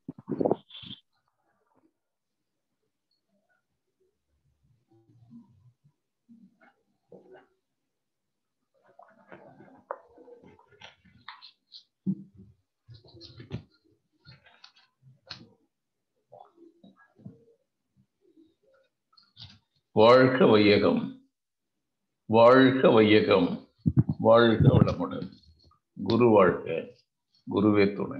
வாழ்க வையகம் வாழ்க வையகம் வாழ்க வளமுடன் குரு வாழ்க குருவே துணை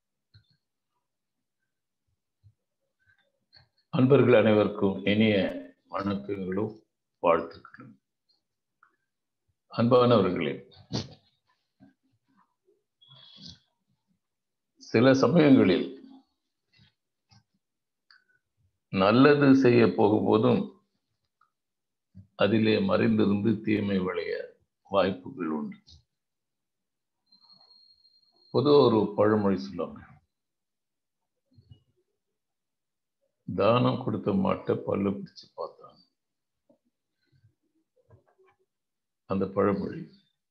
அன்பர்கள் அனைவருக்கும் இனிய வணக்கங்களும் வாழ்த்துக்களும் அன்பானவர்களே சில சமயங்களில் நல்லது செய்ய போகும்போதும் அதிலே மறைந்திருந்து தீமை விளைய வாய்ப்புகள் உண்டு பொதுவாக ஒரு பழமொழி சொல்லுவாங்க தானம் கொடுத்த மாட்டை பல்லு பிடிச்சு பார்த்தான் அந்த பழமொழி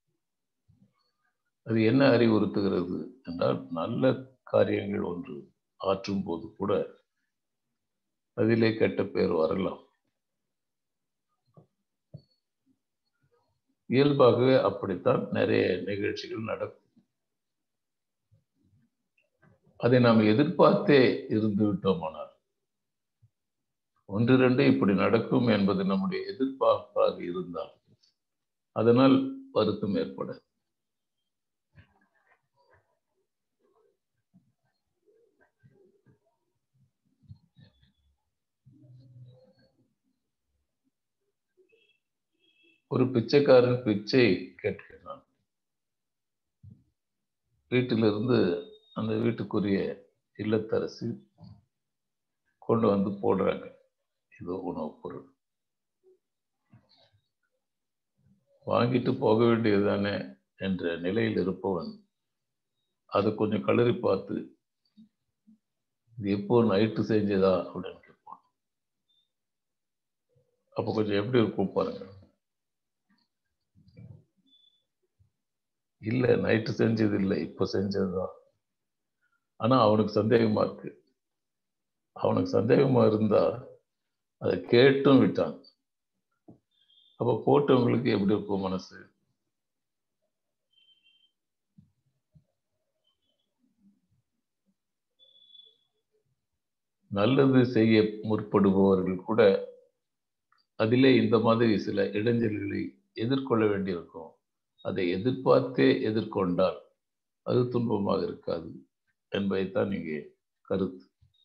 அது என்ன அறிவுறுத்துகிறது என்றால் நல்ல காரியங்கள் ஒன்று ஆற்றும் போது கூட அதிலே கெட்ட பேர் வரலாம் இயல்பாகவே அப்படித்தான் நிறைய நிகழ்ச்சிகள் நடக்கும் அதை நாம் எதிர்பார்த்தே இருந்து விட்டோமானால் ஒன்று ரெண்டு இப்படி நடக்கும் என்பது நம்முடைய எதிர்பார்ப்பாக இருந்தால் அதனால் வருத்தம் ஏற்பட ஒரு பிச்சைக்காரன் பிச்சை கேட்கிறான் வீட்டிலிருந்து அந்த வீட்டுக்குரிய இல்லத்தரசி கொண்டு வந்து போடுறாங்க ஏதோ உணவுப் பொருள் வாங்கிட்டு போக வேண்டியதுதானே என்ற நிலையில் இருப்பவன் அதை கொஞ்சம் கலரி பார்த்து இது எப்போ நைட்டு செஞ்சதா அப்படின்னு கேட்பான் அப்போ கொஞ்சம் எப்படி இருக்கும் பாருங்க இல்ல நைட்டு செஞ்சது இல்லை இப்ப செஞ்சதுதான் ஆனா அவனுக்கு சந்தேகமா இருக்கு அவனுக்கு சந்தேகமா இருந்தா அதை கேட்டும் விட்டான் அப்ப போட்டவங்களுக்கு எப்படி இருக்கும் மனசு நல்லது செய்ய முற்படுபவர்கள் கூட அதிலே இந்த மாதிரி சில இடைஞ்சல்களை எதிர்கொள்ள வேண்டியிருக்கும் அதை எதிர்பார்த்தே எதிர்கொண்டால் அது துன்பமாக இருக்காது என்பதைத்தான் இங்கே கருத்து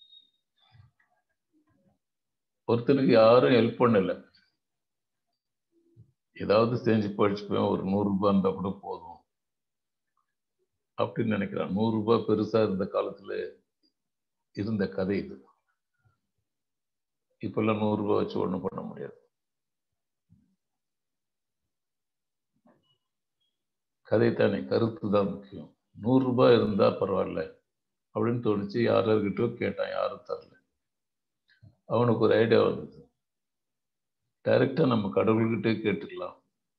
ஒருத்தனுக்கு யாரும் ஹெல்ப் பண்ணல ஏதாவது செஞ்சு படிச்சுப்பேன் ஒரு நூறு ரூபாய் இருந்தா கூட போதும் அப்படின்னு நினைக்கிறான் நூறு ரூபாய் பெருசா இருந்த காலத்துல இருந்த கதை இது இப்பெல்லாம் நூறு ரூபாய் வச்சு ஒண்ணும் பண்ண முடியாது கதை தானே கருத்து தான் முக்கியம் நூறு ரூபாய் இருந்தா பரவாயில்ல அப்படின்னு தோணுச்சு யார்கிட்டயோ கேட்டான் யாரும் தரல அவனுக்கு ஒரு ஐடியா வந்தது டைரக்டா நம்ம கடவுள்கிட்டே கேட்டுக்கலாம்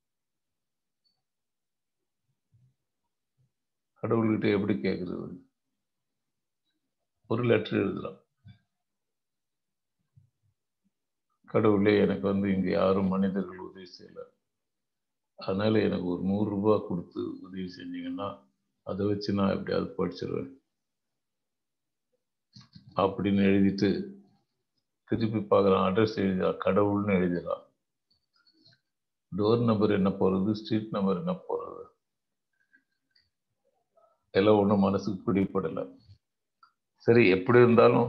கடவுள்கிட்ட எப்படி கேட்கறது ஒரு லெட்டர் எழுதலாம் கடவுளே எனக்கு வந்து இங்க யாரும் மனிதர்கள் உதவி செய்யல அதனால எனக்கு ஒரு நூறு ரூபாய் கொடுத்து உதவி செஞ்சீங்கன்னா அதை வச்சு நான் எப்படியாவது படிச்சிருவேன் அப்படின்னு எழுதிட்டு திருப்பி பார்க்குறான் அட்ரஸ் எழுதிடலாம் கடவுள்னு எழுதிடலாம் டோர் நம்பர் என்ன போறது ஸ்ட்ரீட் நம்பர் என்ன போறது எல்லாம் ஒன்றும் மனசுக்கு பிடிப்படலை சரி எப்படி இருந்தாலும்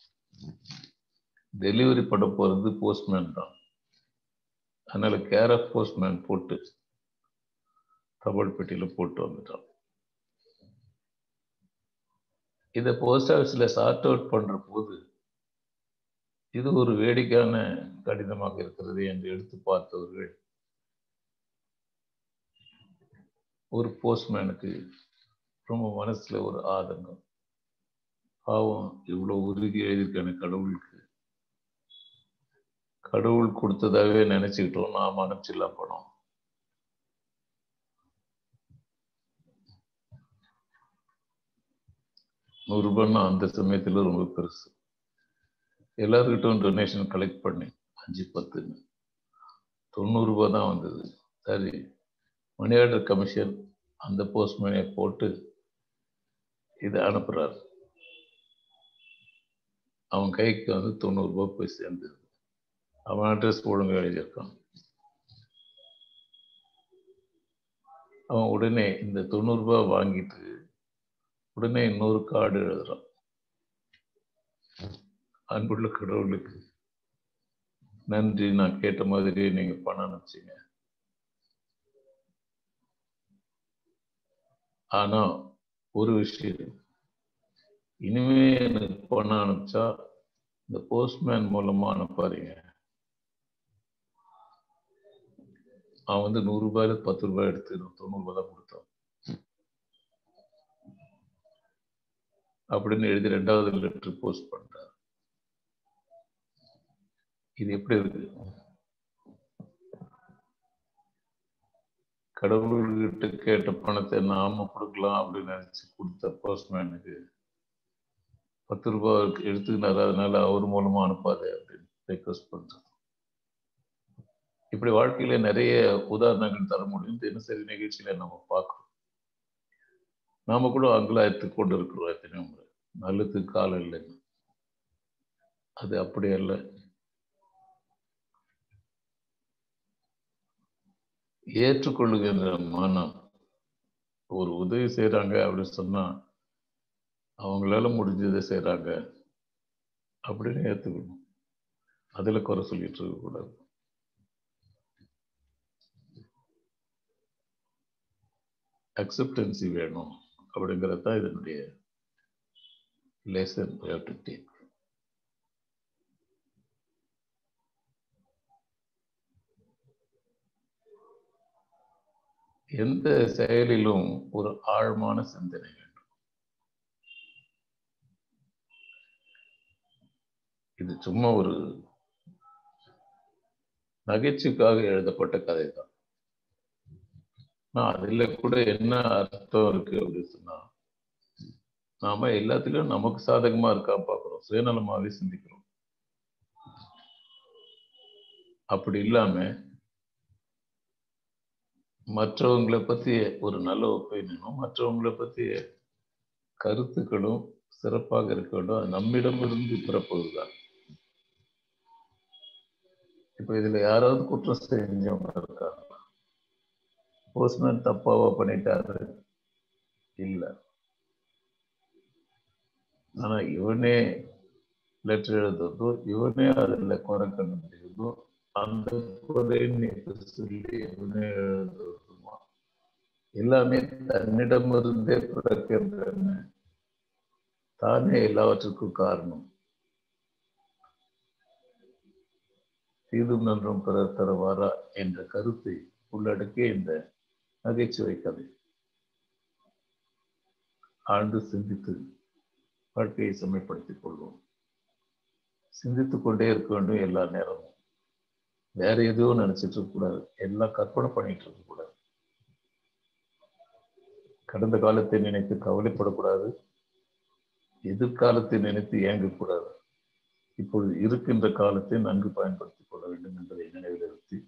டெலிவரி பண்ண போறது போஸ்ட்மேன் தான் அதனால கேர் ஆஃப் போஸ்ட்மேன் போட்டு தபால் பெட்டியில போட்டு வந்துட்டான் இதை போஸ்ட் ஆஃபீஸில் சார்ட் அவுட் பண்ற போது இது ஒரு வேடிக்கையான கடிதமாக இருக்கிறது என்று எடுத்து பார்த்தவர்கள் ஒரு போஸ்ட்மேனுக்கு ரொம்ப மனசுல ஒரு ஆதங்கம் பாவம் இவ்வளவு உருகி எழுதியிருக்கான கடவுளுக்கு கடவுள் கொடுத்ததாவே நினைச்சுக்கிட்டோம் நாம அனுப்பிச்சிடலாம் பணம் நூறு ரூபாய்னா அந்த சமயத்துல ரொம்ப பெருசு எல்லாருக்கிட்டும் டொனேஷன் கலெக்ட் பண்ணி அஞ்சு பத்துன்னு தொண்ணூறு ரூபாய் தான் வந்தது சரி மணி ஆர்டர் கமிஷன் அந்த போஸ்ட்மேனை போட்டு இதை அனுப்புறாரு அவன் கைக்கு வந்து தொண்ணூறு ரூபாய் போய் சேர்ந்தது அவன் அட்ரஸ் ஒழுங்கு எழுதியிருக்கான் அவன் உடனே இந்த தொண்ணூறு ரூபாய் வாங்கிட்டு உடனே இன்னொரு கார்டு எழுதுறான் அன்புள்ள கடவுளுக்கு நன்றி நான் கேட்ட மாதிரி நீங்க பணம் அனுப்பிச்சிங்க ஆனா ஒரு விஷயம் இனிமே எனக்கு பணம் அனுப்பிச்சா இந்த போஸ்ட்மேன் மூலமா அனுப்பாதீங்க அவன் வந்து நூறு ரூபாயில பத்து ரூபாய் எடுத்து தொண்ணூறு ரூபாய் தான் கொடுத்தான் அப்படின்னு எழுதி ரெண்டாவது லெட்டர் போஸ்ட் பண்றார் இது எப்படி இருக்கு கடவுள்கிட்ட கேட்ட பணத்தை நாம கொடுக்கலாம் அப்படின்னு நினைச்சு கொடுத்த போஸ்ட்மேனுக்கு பத்து ரூபாய் எடுத்துக்கினாரு அதனால அவர் மூலமா அனுப்பாதே அப்படின்னு ரெக்வஸ்ட் பண்றது இப்படி வாழ்க்கையில நிறைய உதாரணங்கள் தர முடியும் தினசரி நிகழ்ச்சியில நம்ம பார்க்கிறோம் நாம கூட அங்கலாயத்து கொண்டு இருக்கிறோம் எத்தனையோ முறை நல்லது காலம் இல்லைன்னு அது அப்படி அல்ல ஏற்றுக்கொள்ளுகின்ற மனம் ஒரு உதவி செய்யறாங்க அப்படின்னு சொன்னா அவங்களால முடிஞ்சதை செய்யறாங்க அப்படின்னு ஏத்துக்கணும் அதுல குறை சொல்லிட்டு இருக்க கூடாது அக்செப்டன்சி வேணும் அப்படிங்கிறது தான் இதனுடைய லெசன் டு டேக் எந்த செயலிலும் ஒரு ஆழமான சிந்தனை வேண்டும் இது சும்மா ஒரு நகைச்சுக்காக எழுதப்பட்ட கதை தான் அதுல கூட என்ன அர்த்தம் இருக்கு அப்படின்னு சொன்னா நாம எல்லாத்துலயும் நமக்கு சாதகமா இருக்கா பாக்குறோம் சுயநலமாவே சிந்திக்கிறோம் அப்படி இல்லாம மற்றவங்களை பத்தி ஒரு நல்ல ஒப்பீனியனும் மற்றவங்களை பத்தி கருத்துக்களும் சிறப்பாக இருக்க வேண்டும் அது நம்மிடமிருந்து பிறப்பதுதான் இப்ப இதுல யாராவது குற்றம் செஞ்சவங்க இருக்காங்க போஸ்ட்மேன் தப்பாவா பண்ணிட்டாரு இல்ல ஆனா இவனே லெட்டர் எழுதுறதோ இவனே அதுல குறை கண்டுபிடிக்கிறதோ அந்த குறை சொல்லி இவனே எழுதுறதுமா எல்லாமே தன்னிடமிருந்தே பிறக்கின்றன தானே எல்லாவற்றுக்கும் காரணம் தீதும் நன்றும் பிறர் தரவாரா என்ற கருத்தை உள்ளடக்கிய இந்த நகைச்சுவை கதை ஆழ்ந்து சிந்தித்து வாழ்க்கையை செம்மைப்படுத்திக் கொள்வோம் சிந்தித்துக் கொண்டே இருக்க வேண்டும் எல்லா நேரமும் வேற எதுவும் நினைச்சிட்டு இருக்க கூடாது எல்லாம் கற்பனை பண்ணிட்டு இருக்க கூடாது கடந்த காலத்தை நினைத்து கவலைப்படக்கூடாது எதிர்காலத்தை நினைத்து ஏங்கக்கூடாது இப்பொழுது இருக்கின்ற காலத்தை நன்கு பயன்படுத்திக் கொள்ள வேண்டும் என்பதை நினைவில் நிறுத்தி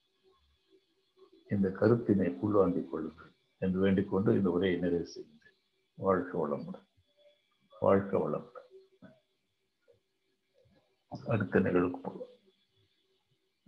இந்த கருத்தினை உள்வாங்கிக் கொள்ளுங்கள் என்று வேண்டிக் கொண்டு இந்த உரையை நிறைவு செய்கின்றேன் வாழ்க வளமுடன் வாழ்க வளமுடன் அடுத்த நிகழ்வுக்கு போகலாம்